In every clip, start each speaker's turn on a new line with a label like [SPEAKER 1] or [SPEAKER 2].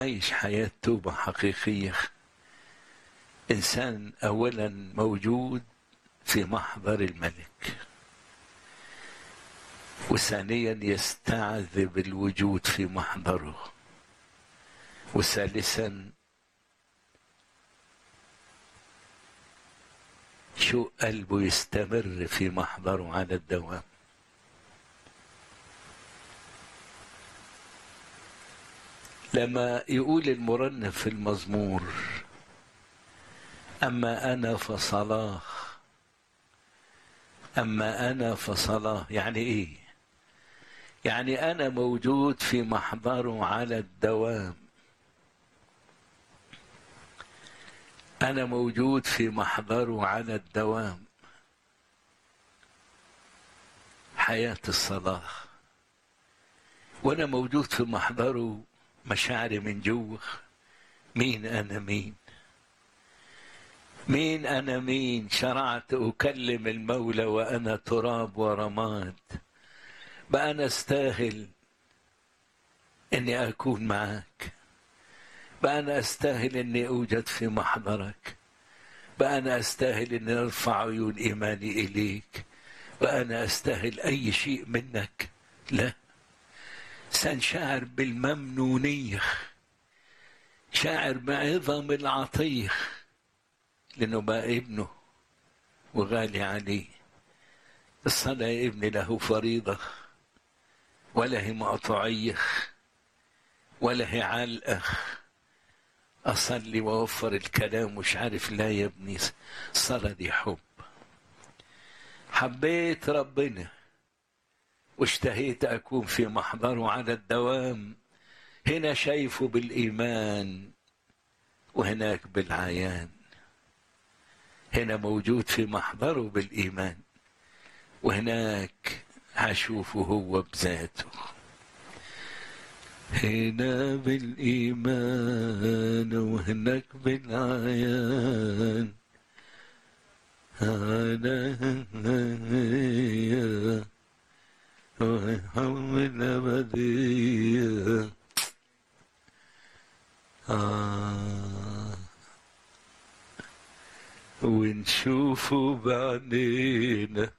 [SPEAKER 1] عايش حياة توبة حقيقية إنسان أولا موجود في محضر الملك وثانيا يستعذب الوجود في محضره وثالثا شو قلبه يستمر في محضره على الدوام لما يقول المرنم في المزمور أما أنا فصلاه أما أنا فصلاه يعني إيه يعني أنا موجود في محضره على الدوام أنا موجود في محضره على الدوام حياة الصلاة وأنا موجود في محضره مشاعري من جوه مين أنا مين مين أنا مين شرعت أكلم المولى وأنا تراب ورماد بقى أنا أستاهل إني أكون معك بقى أنا أستاهل إني أوجد في محضرك بقى أنا أستاهل إني أرفع عيون إيماني إليك بقى أنا أستاهل أي شيء منك لا سنشعر بالممنونية شاعر بعظم العطية لأنه بقى ابنه وغالي عليه الصلاة يا ابني له فريضة ولا هي مقطوعية ولا هي علقة أصلي وأوفر الكلام مش عارف لا يا ابني الصلاة دي حب حبيت ربنا واشتهيت أكون في محضره على الدوام هنا شايفه بالإيمان وهناك بالعيان هنا موجود في محضره بالإيمان وهناك هشوفه هو بذاته هنا بالإيمان وهناك بالعيان أنا وحول أبدية آه ونشوفه بعدين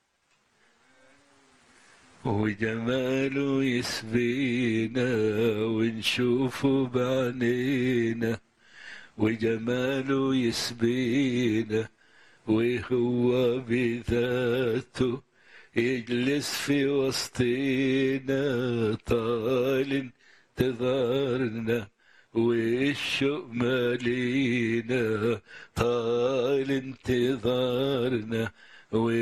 [SPEAKER 1] وجماله يسبينا ونشوفه بعينينا وجماله يسبينا وهو بذاته يجلس في وسطينا طال انتظارنا والشوق مالينا طال انتظارنا